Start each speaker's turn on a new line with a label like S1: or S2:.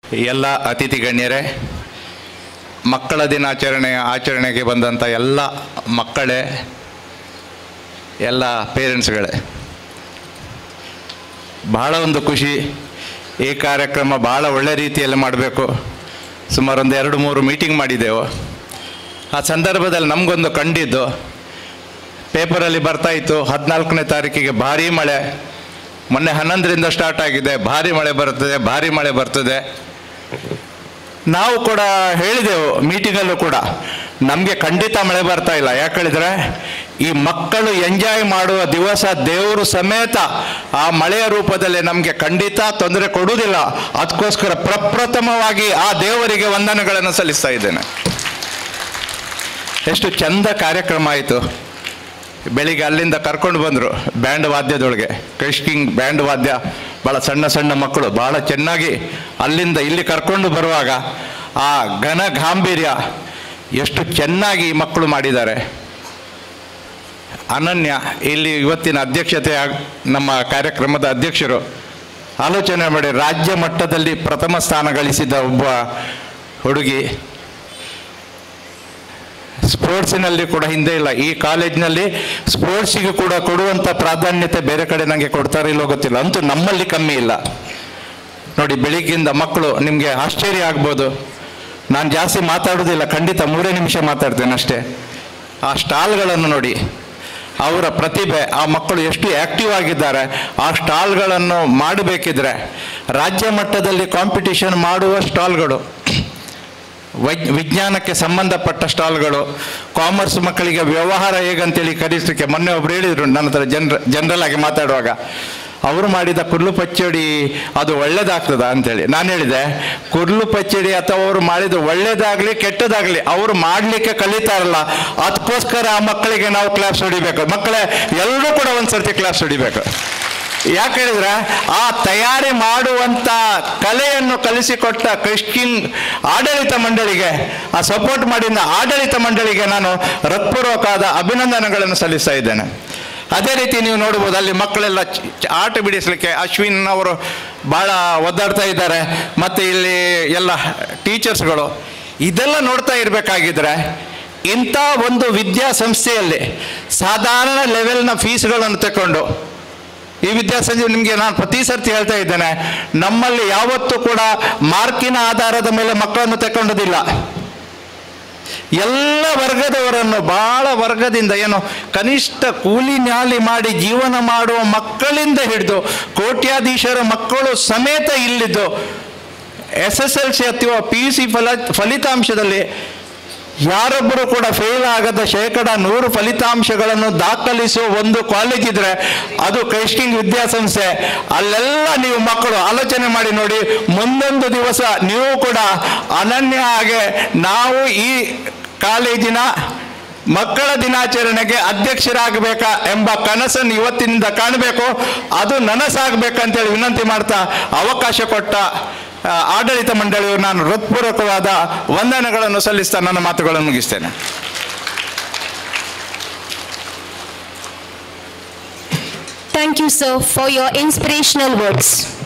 S1: ಎಲ್ಲ ಅತಿಥಿ ಗಣ್ಯರೇ ಮಕ್ಕಳ ದಿನಾಚರಣೆ ಆಚರಣೆಗೆ ಬಂದಂಥ ಎಲ್ಲ ಮಕ್ಕಳೇ ಎಲ್ಲ ಪೇರೆಂಟ್ಸ್ಗಳೇ ಬಹಳ ಒಂದು ಖುಷಿ ಈ ಕಾರ್ಯಕ್ರಮ ಭಾಳ ಒಳ್ಳೆ ರೀತಿಯಲ್ಲಿ ಮಾಡಬೇಕು ಸುಮಾರು ಒಂದು ಎರಡು ಮೂರು ಮೀಟಿಂಗ್ ಮಾಡಿದ್ದೆವು ಆ ಸಂದರ್ಭದಲ್ಲಿ ನಮಗೊಂದು ಕಂಡಿದ್ದು ಪೇಪರಲ್ಲಿ ಬರ್ತಾ ಇತ್ತು ಹದಿನಾಲ್ಕನೇ ತಾರೀಕಿಗೆ ಭಾರೀ ಮಳೆ ಮೊನ್ನೆ ಹನ್ನೊಂದರಿಂದ ಸ್ಟಾರ್ಟ್ ಆಗಿದೆ ಭಾರಿ ಮಳೆ ಬರ್ತದೆ ಭಾರಿ ಮಳೆ ಬರ್ತದೆ ನಾವು ಕೂಡ ಹೇಳಿದೆವು ಮೀಟಿಂಗಲ್ಲೂ ಕೂಡ ನಮಗೆ ಖಂಡಿತ ಮಳೆ ಬರ್ತಾ ಇಲ್ಲ ಯಾಕೆ ಹೇಳಿದ್ರೆ ಈ ಮಕ್ಕಳು ಎಂಜಾಯ್ ಮಾಡುವ ದಿವಸ ದೇವರು ಸಮೇತ ಆ ಮಳೆಯ ರೂಪದಲ್ಲಿ ನಮಗೆ ಖಂಡಿತ ತೊಂದರೆ ಕೊಡುವುದಿಲ್ಲ ಅದಕ್ಕೋಸ್ಕರ ಪ್ರಪ್ರಥಮವಾಗಿ ಆ ದೇವರಿಗೆ ವಂದನೆಗಳನ್ನು ಸಲ್ಲಿಸ್ತಾ ಇದ್ದೇನೆ ಎಷ್ಟು ಚಂದ ಕಾರ್ಯಕ್ರಮ ಆಯಿತು ಬೆಳಿಗ್ಗೆ ಅಲ್ಲಿಂದ ಕರ್ಕೊಂಡು ಬಂದರು ಬ್ಯಾಂಡ್ ವಾದ್ಯದೊಳಗೆ ಕ್ರಿಶ್ಕಿಂಗ್ ಬ್ಯಾಂಡ್ ವಾದ್ಯ ಭಾಳ ಸಣ್ಣ ಸಣ್ಣ ಮಕ್ಕಳು ಭಾಳ ಚೆನ್ನಾಗಿ ಅಲ್ಲಿಂದ ಇಲ್ಲಿ ಕರ್ಕೊಂಡು ಬರುವಾಗ ಆ ಘನ ಗಾಂಭೀರ್ಯ ಎಷ್ಟು ಚೆನ್ನಾಗಿ ಈ ಮಕ್ಕಳು ಮಾಡಿದ್ದಾರೆ ಅನನ್ಯ ಇಲ್ಲಿ ಇವತ್ತಿನ ಅಧ್ಯಕ್ಷತೆ ಆಗ್- ನಮ್ಮ ಕಾರ್ಯಕ್ರಮದ ಅಧ್ಯಕ್ಷರು ಆಲೋಚನೆ ಮಾಡಿ ರಾಜ್ಯ ಮಟ್ಟದಲ್ಲಿ ಪ್ರಥಮ ಸ್ಥಾನ ಗಳಿಸಿದ ಒಬ್ಬ ಹುಡುಗಿ ಸ್ಪೋರ್ಟ್ಸಿನಲ್ಲಿ ಕೂಡ ಹಿಂದೆ ಇಲ್ಲ ಈ ಕಾಲೇಜಿನಲ್ಲಿ ಸ್ಪೋರ್ಟ್ಸಿಗೆ ಕೂಡ ಕೊಡುವಂಥ ಪ್ರಾಧಾನ್ಯತೆ ಬೇರೆ ಕಡೆ ನನಗೆ ಕೊಡ್ತಾರೆ ಇಲ್ಲೋ ಗೊತ್ತಿಲ್ಲ ಅಂತೂ ನಮ್ಮಲ್ಲಿ ಕಮ್ಮಿ ಇಲ್ಲ ನೋಡಿ ಬೆಳಿಗ್ಗಿಂದ ಮಕ್ಕಳು ನಿಮಗೆ ಆಶ್ಚರ್ಯ ಆಗ್ಬೋದು ನಾನು ಜಾಸ್ತಿ ಮಾತಾಡೋದಿಲ್ಲ ಖಂಡಿತ ಮೂರೇ ನಿಮಿಷ ಮಾತಾಡ್ತೇನೆ ಅಷ್ಟೇ ಆ ಸ್ಟಾಲ್ಗಳನ್ನು ನೋಡಿ ಅವರ ಪ್ರತಿಭೆ ಆ ಮಕ್ಕಳು ಎಷ್ಟು ಆ್ಯಕ್ಟಿವ್ ಆಗಿದ್ದಾರೆ ಆ ಸ್ಟಾಲ್ಗಳನ್ನು ಮಾಡಬೇಕಿದ್ರೆ ರಾಜ್ಯ ಮಟ್ಟದಲ್ಲಿ ಕಾಂಪಿಟಿಷನ್ ಮಾಡುವ ಸ್ಟಾಲ್ಗಳು ವೈಜ್ ವಿಜ್ಞಾನಕ್ಕೆ ಸಂಬಂಧಪಟ್ಟ ಸ್ಟಾಲ್ಗಳು ಕಾಮರ್ಸ್ ಮಕ್ಕಳಿಗೆ ವ್ಯವಹಾರ ಹೇಗಂತೇಳಿ ಕಲಿಸಲಿಕ್ಕೆ ಮೊನ್ನೆ ಒಬ್ರು ಹೇಳಿದರು ನನ್ನ ಹತ್ರ ಜನರ ಜನರಲ್ ಆಗಿ ಮಾತಾಡುವಾಗ ಅವರು ಮಾಡಿದ ಕುರ್ಲು ಪಚ್ಚಡಿ ಅದು ಒಳ್ಳೇದಾಗ್ತದ ಅಂತೇಳಿ ನಾನು ಹೇಳಿದೆ ಕುರ್ಲು ಪಚ್ಚಡಿ ಅಥವಾ ಅವರು ಮಾಡಿದ ಒಳ್ಳೇದಾಗ್ಲಿ ಕೆಟ್ಟದಾಗ್ಲಿ ಅವರು ಮಾಡಲಿಕ್ಕೆ ಕಲಿತಾರಲ್ಲ ಅದಕ್ಕೋಸ್ಕರ ಆ ಮಕ್ಕಳಿಗೆ ನಾವು ಕ್ಲಾಸ್ ಹೊಡಿಬೇಕು ಮಕ್ಕಳೇ ಎಲ್ಲರೂ ಕೂಡ ಒಂದ್ಸರ್ತಿ ಕ್ಲಾಸ್ ಹೊಡಿಬೇಕು ಯಾಕೆ ಹೇಳಿದ್ರೆ ಆ ತಯಾರಿ ಮಾಡುವಂತ ಕಲೆಯನ್ನು ಕಲಿಸಿಕೊಟ್ಟ ಕ್ರಿಶ್ಚಿನ್ ಆಡಳಿತ ಮಂಡಳಿಗೆ ಆ ಸಪೋರ್ಟ್ ಮಾಡಿದ ಆಡಳಿತ ಮಂಡಳಿಗೆ ನಾನು ಹೃತ್ಪೂರ್ವಕವಾದ ಅಭಿನಂದನೆಗಳನ್ನು ಸಲ್ಲಿಸ್ತಾ ಇದ್ದೇನೆ ಅದೇ ರೀತಿ ನೀವು ನೋಡ್ಬೋದು ಅಲ್ಲಿ ಮಕ್ಕಳೆಲ್ಲ ಚ- ಚ- ಆಟ ಬಿಡಿಸಲಿಕ್ಕೆ ಅಶ್ವಿನ್ ಅವರು ಭಾಳ ಒದ್ದಾಡ್ತಾ ಇದ್ದಾರೆ ಮತ್ತು ಇಲ್ಲಿ ಎಲ್ಲ ಟೀಚರ್ಸ್ಗಳು ಇದೆಲ್ಲ ನೋಡ್ತಾ ಇರಬೇಕಾಗಿದ್ರೆ ಇಂಥ ಒಂದು ವಿದ್ಯಾಸಂಸ್ಥೆಯಲ್ಲಿ ಸಾಧಾರಣ ಲೆವೆಲ್ನ ಫೀಸ್ಗಳನ್ನು ತಗೊಂಡು ಈ ವಿದ್ಯಾಸಂಸ್ಥೆ ನಿಮಗೆ ನಾನು ಪ್ರತಿ ಸರ್ತಿ ಹೇಳ್ತಾ ಇದ್ದೇನೆ ನಮ್ಮಲ್ಲಿ ಯಾವತ್ತೂ ಕೂಡ ಮಾರ್ಕಿನ ಆಧಾರದ ಮೇಲೆ ಮಕ್ಕಳನ್ನು ತಗೊಂಡದಿಲ್ಲ ಎಲ್ಲ ವರ್ಗದವರನ್ನು ಬಹಳ ವರ್ಗದಿಂದ ಏನು ಕನಿಷ್ಠ ಕೂಲಿ ನ್ಯಾಲಿ ಮಾಡಿ ಜೀವನ ಮಾಡುವ ಮಕ್ಕಳಿಂದ ಹಿಡಿದು ಕೋಟ್ಯಾಧೀಶರ ಮಕ್ಕಳು ಸಮೇತ ಇಲ್ಲಿದ್ದು ಎಸ್ ಎಸ್ ಎಲ್ ಸಿ ಅಥವಾ ಪಿ ಯು ಸಿ ಫಲ ಫಲಿತಾಂಶದಲ್ಲಿ ಯಾರೊಬ್ಬರು ಕೂಡ ಫೇಲ್ ಆಗದ ಶೇಕಡ ನೂರು ಫಲಿತಾಂಶಗಳನ್ನು ದಾಖಲಿಸುವ ಒಂದು ಕಾಲೇಜ್ ಇದ್ರೆ ಅದು ಕ್ರೈಸ್ಟಿಂಗ್ ವಿದ್ಯಾಸಂಸ್ಥೆ ಅಲ್ಲೆಲ್ಲ ನೀವು ಮಕ್ಕಳು ಆಲೋಚನೆ ಮಾಡಿ ನೋಡಿ ಮುಂದೊಂದು ದಿವಸ ನೀವು ಕೂಡ ಅನನ್ಯ ಹಾಗೆ ನಾವು ಈ ಕಾಲೇಜಿನ ಮಕ್ಕಳ ದಿನಾಚರಣೆಗೆ ಅಧ್ಯಕ್ಷರಾಗಬೇಕಾ ಎಂಬ ಕನಸನ್ನು ಇವತ್ತಿನಿಂದ ಕಾಣಬೇಕು ಅದು ನನಸಾಗಬೇಕಂತೇಳಿ ವಿನಂತಿ ಮಾಡ್ತಾ ಅವಕಾಶ ಕೊಟ್ಟ ಆ, ಆಡಳಿತ ಮಂಡಳಿಯು ನಾನು ಹೃತ್ಪೂರ್ವಕವಾದ ವಂದನೆಗಳನ್ನು ಸಲ್ಲಿಸ್ತಾ ನನ್ನ ಮಾತುಗಳನ್ನು ಮುಗಿಸ್ತೇನೆ
S2: Thank you, sir, for your inspirational words.